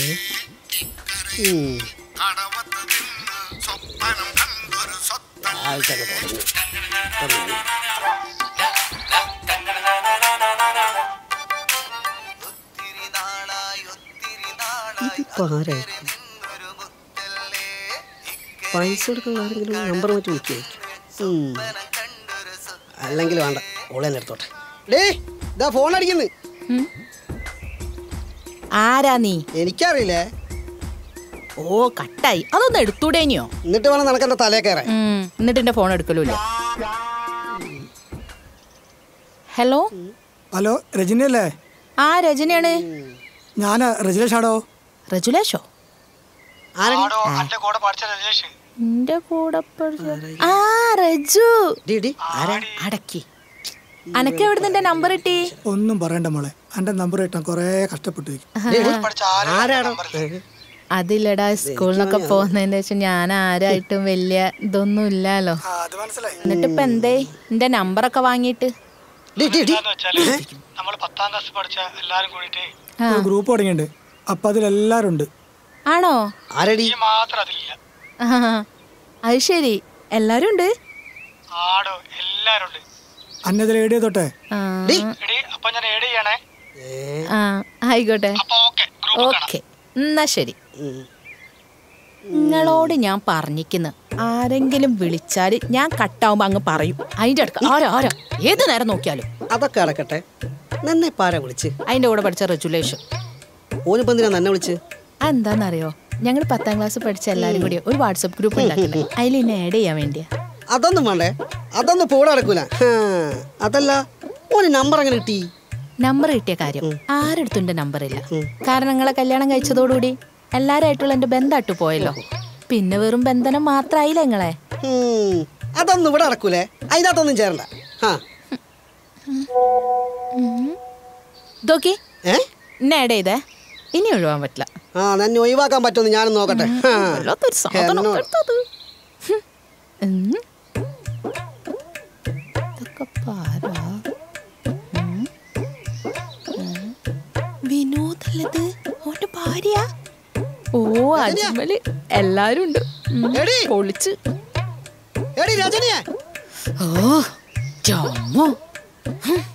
ഉം. രാവിലെ തന്നെ തുടങ്ങി. തുടങ്ങി. ഇതിപ്പോ ആരായിരിക്കും പൈസ എടുക്കുന്ന ആരെങ്കിലും നമ്പർ മാറ്റി വിളിക്കുമായിരിക്കും അല്ലെങ്കിൽ വേണ്ട ഓളെ തന്നെ എടുത്തോട്ടെ ഡേ ഇതാ ഫോൺ അടിക്കുന്നു ആരാ നീ എനിക്കറിയില്ലേ ഓ കട്ടായി അതൊന്ന് എടുത്തൂടേനിയോ എന്നിട്ട് വേണം നിനക്ക് തലേ കയറാൻ ഉം, എന്നിട്ട് എന്റെ ഫോൺ എടുക്കലൂല ഹലോ ഹലോ രജനിയല്ലേ ആ രജനിയാണ് ഞാൻ രജനീഷാടോ റജുലേഷോ ആരടി എന്റെ കൂടെ പഠിച്ച രജനീഷ് എന്റെ കൂടെ പഠിച്ച- ആ റജു ഡി ഡി ആരാ അടക്കി അനക്ക് എവിടെ നിന്റെ നമ്പർ കിട്ടി ഒന്നും പറയണ്ട മോളെ എന്റെ നമ്പർ കിട്ടാൻ കൊറേ കഷ്ടപ്പെട്ടു ഡി, ഡി. ആരാടോ അതില്ലടാ സ്കൂളിനൊക്കെ പോകുന്നതിന്റെ വെച്ചാൽ ഞാൻ ആരായിട്ടും വലിയ ഇതൊന്നും ഇല്ലാലോ അത് മനസ്സിലായി എന്നിട്ട് ഇപ്പൊ എന്തേ എന്റെ നമ്പറൊക്കെ വാങ്ങിയിട്ട് ഡി ഡി ഡി നമ്മൾ പത്താം ക്ലാസ് പഠിച്ച എല്ലാരും കൂടിയിട്ട് ആ. ഒരു ഗ്രൂപ്പ് തുടങ്ങിയിട്ടുണ്ട് അപ്പൊ അതിലെല്ലാരും ഉണ്ട് ആണോ ആരടി മാത്രം അതിലില്ല ആ, അത് ശരി എല്ലാരും ഉണ്ട് ആടോ എല്ലാരും ഉണ്ട് അന്നതിൽ ഏടിയ തൊട്ടെ ആ, അപ്പൊ ഞാൻ ഏഡ് ചെയ്യണേ ആ ആയിക്കോട്ടെ അപ്പൊ ഓക്കെ ഓക്കെ എന്നാ ശരി നിങ്ങളോട് ഞാൻ പറഞ്ഞിക്കുന്നു ആരെങ്കിലും വിളിച്ചാല് ഞാൻ കട്ടാവുമ്പോ അങ്ങ് പറയും അതിന്റെ അടുക്ക ആരോ ആരോ ഏത് നേരം നോക്കിയാലും അതൊക്കെ അടക്കട്ടെ നിന്നെ പാര വിളിച്ച് അതിന്റെ കൂടെ പഠിച്ച റെജുലേഷൻ ഓനിപ്പോ എന്തിനാ നിന്നെ വിളിച്ച് എന്താണെന്നറിയോ ഞങ്ങൾ പത്താം ക്ലാസ് പഠിച്ച എല്ലാരും കൂടി ഒരു വാട്സപ്പ് ഗ്രൂപ്പ് ഉണ്ടാക്കുന്നത് അതിൽ എന്നെ ആഡ് ചെയ്യാൻ വേണ്ടിയാ അതൊന്നും വേണ്ടേ അതൊന്നും പോടെ നടക്കൂല ഹാ, അതല്ല ഓന് നമ്പർ എങ്ങനെ കിട്ടി നമ്പർ കിട്ടിയ കാര്യം ആരെടുത്തും എന്റെ നമ്പർ ഇല്ല കാരണം നിങ്ങളെ കല്യാണം കഴിച്ചതോടുകൂടി എല്ലാരായിട്ടുള്ള എന്റെ ബന്ധമായിട്ട് പോയല്ലോ പിന്നെ വെറും ബന്ധനം മാത്രായില്ല നിങ്ങളെ ഉം, അതൊന്നും ഇവിടെ നടക്കൂലേ അതിനകത്തൊന്നും ചേരണ്ട ഹാ ഇതൊക്കെ ഏ എന്നെ ആഡ് ചെയ്തേ ഇനി ഒഴിവാൻ പറ്റില്ല ആ തന്നെ ഒഴിവാക്കാൻ പറ്റുമെന്ന് ഞാനും നോക്കട്ടെ ഹാ. വല്ലാത്തൊരു സാധനം എന്നോട്. എടുത്തത്. ഹും. ഉം. ഇതൊക്കെ പാരാ. ഉം. ഉം. വിനോദല്ലത് ഓന്റെ ഭാര്യ ഓ അജ്മല് എല്ലാരും ഉണ്ട് ഉം. എടി. പൊളിച്ച് എടി രജനിയെ ഓ ചമ്മോ ഹും.